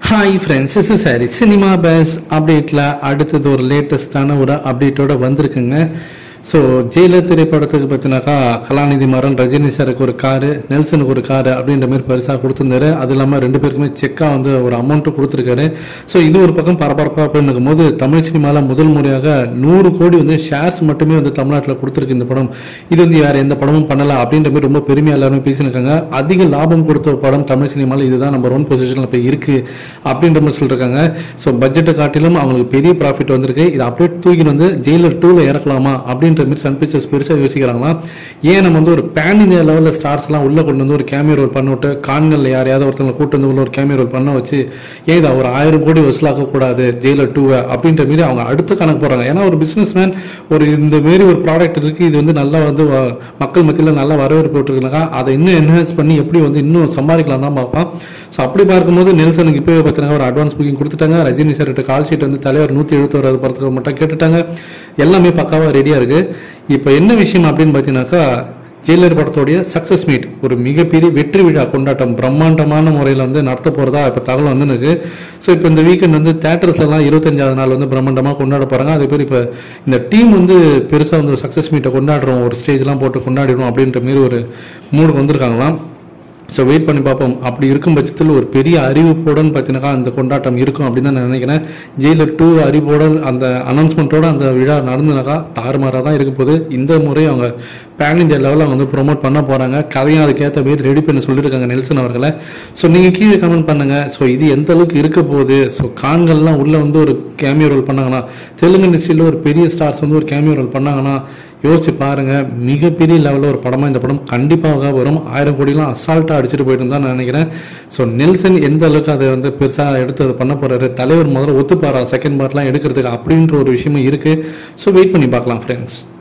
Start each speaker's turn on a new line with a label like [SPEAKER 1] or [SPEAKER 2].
[SPEAKER 1] hi friends is sorry cinema base அப்டேட்டில் அடுத்தது ஒரு லேட்டஸ்டான ஒரு அப்டேட்டோட வந்திருக்குங்க ஸோ ஜெயிலர் திரைப்படத்துக்கு பார்த்தினாக்கா கலாநிதி மாறன் ரஜினி சாருக்கு ஒரு காரு நெல்சனுக்கு ஒரு காரு அப்படின்ற மாதிரி பரிசாக கொடுத்துருந்தாரு அது இல்லாமல் ரெண்டு பேருக்குமே செக்காக வந்து ஒரு அமௌண்ட்டும் கொடுத்துருக்காரு ஸோ இது ஒரு பக்கம் பரபரப்பாக போயிருக்கும் போது தமிழ் சினிமாவில் முதல் முறையாக நூறு கோடி வந்து ஷேர்ஸ் மட்டுமே வந்து தமிழ்நாட்டில் கொடுத்துருக்கு இந்த படம் இது வந்து வேறு எந்த படமும் பண்ணல அப்படின்ற மாதிரி ரொம்ப பெருமையாக எல்லாருமே பேசியிருக்காங்க அதிக லாபம் கொடுத்த படம் தமிழ் சினிமாவில் இதுதான் நம்பர் ஒன் பொசிஷனில் இப்போ இருக்குது அப்படின்ற மாதிரி சொல்லியிருக்காங்க ஸோ பட்ஜெட்டை காட்டிலும் அவங்களுக்கு பெரிய ப்ராஃபிட் வந்திருக்கு இது அப்படியே தூக்கிட்டு வந்து ஜெயிலர் டூவில் இறக்கலாமா அப்படின்ற மாதிரி சன் பிக்சர்ஸ் பெருசாக யோசிக்கிறாங்களா ஏன் நம்ம வந்து ஒரு பேன் இந்தியா லெவலில் ஸ்டார்ஸ்லாம் உள்ளே கொண்டு வந்து ஒரு கேமியோ ரோல் பண்ண விட்டு கான்களில் யாரையாவது ஒருத்தவங்களை கூட்டு வந்து உள்ள ஒரு கேமியோ ரோல் பண்ண வச்சு ஏன் இதை ஒரு ஆயிரம் கோடி வசூலாக்க கூடாது ஜெயிலர் டூவை அப்படின்ற மாரி அவங்க அடுத்த கணக்கு போகிறாங்க ஏன்னா ஒரு பிஸ்னஸ் மேன் ஒரு இந்த மாரி ஒரு ப்ராடக்ட் இருக்குது இது வந்து நல்லா வந்து வ- மக்கள் மத்தியில் நல்லா வரவேற்பு விட்டுருக்காங்க அதை இன்னும் என்ஹான்ஸ் பண்ணி எப்படி வந்து இன்னும் சம்பாதிக்கலாம் தான் பார்ப்பான் ஸோ அப்படி பார்க்கும்போது நெல்சனுக்கு இப்போவே பார்த்தீங்கன்னா ஒரு அட்வான்ஸ் புக்கிங் கொடுத்துட்டாங்க ரஜினி சார்கிட்ட கால் ஷீட் வந்து தலைவர் நூற்றி எழுபத்தோராது படத்துக்கு மட்டும் கேட்டுட்டாங்க எல்லாமே பக்காவாக ரெடியாக இருக்குது இப்போ என்ன விஷயம் அப்படின்னு பார்த்தீங்கன்னாக்கா ஜெயிலர் படத்தோடைய சக்ஸஸ் மீட் ஒரு மிகப்பெரிய வெற்றி விழா கொண்டாட்டம் பிரம்மாண்டமான முறையில் வந்து நடத்த போகிறதா இப்போ தகவல் வந்து இருக்கு ஸோ இப்போ இந்த வீக்கெண்ட் வந்து தேட்டர்ஸ்லாம் இருபத்தஞ்சாவது நாள் வந்து பிரம்மாண்டமாக கொண்டாட போகிறாங்க அதே பேர் இப்போ இந்த டீம் வந்து பெருசாக வந்து சக்ஸஸ் மீட்டை கொண்டாடுறோம் ஒரு ஸ்டேஜ்லாம் போட்டு கொண்டாடிடும் அப்படின்ற மாரி ஒரு மூடு வந்திருக்காங்களாம் ஸோ வெயிட் பண்ணி பார்ப்போம் அப்படி இருக்கும் பட்சத்தில் ஒரு பெரிய அறிவிப்புடன் பார்த்தீங்கன்னா அந்த கொண்டாட்டம் இருக்கும் அப்படின்னு தான் நான் நினைக்கிறேன் ஜெயிலர் டூ அறிவோட அந்த அனௌன்ஸ்மெண்ட்டோட அந்த விழா நடந்துனாக்கா தாறுமாறாக தான் இருக்க போகுது இந்த முறை அவங்க பேன் இந்தியா லெவலில் அவங்க வந்து ப்ரோமோட் பண்ண போகிறாங்க கதையும் அதுக்கேற்ற மாரி ரெடி பண்ணி சொல்லியிருக்காங்க நெல்சன் அவர்களை ஸோ நீங்கள் கீழே கமெண்ட் பண்ணுங்கள் ஸோ இது எந்த அளவுக்கு இருக்க போகுது ஸோ கான்கள்லாம் உள்ளே வந்து ஒரு கேமியோ ரோல் பண்ணாங்கன்னா தெலுங்கு இண்டஸ்ட்ரியில் ஒரு பெரிய ஸ்டார்ஸ் வந்து ஒரு கேமியோ ரோல் பண்ணாங்கன்னா யோசிச்சு பாருங்க மிகப்பெரிய லெவலில் ஒரு படமா இந்த படம் கண்டிப்பாக வரும் ஆயிரம் கோடிலாம் அசால்ட்டாக அடிச்சுட்டு போயிட்டு தான் நான் நினைக்கிறேன் ஸோ நெல்சன் எந்த அளவுக்கு அதை வந்து பெருசாக எடுத்து அதை பண்ண போறாரு தலைவர் முதல்ல ஒத்துப்பாரா செகண்ட் பார்ட்லாம் எடுக்கிறதுக்கு அப்படின்ற ஒரு விஷயமும் இருக்கு ஸோ வெயிட் பண்ணி பார்க்கலாம் ஃப்ரெண்ட்ஸ்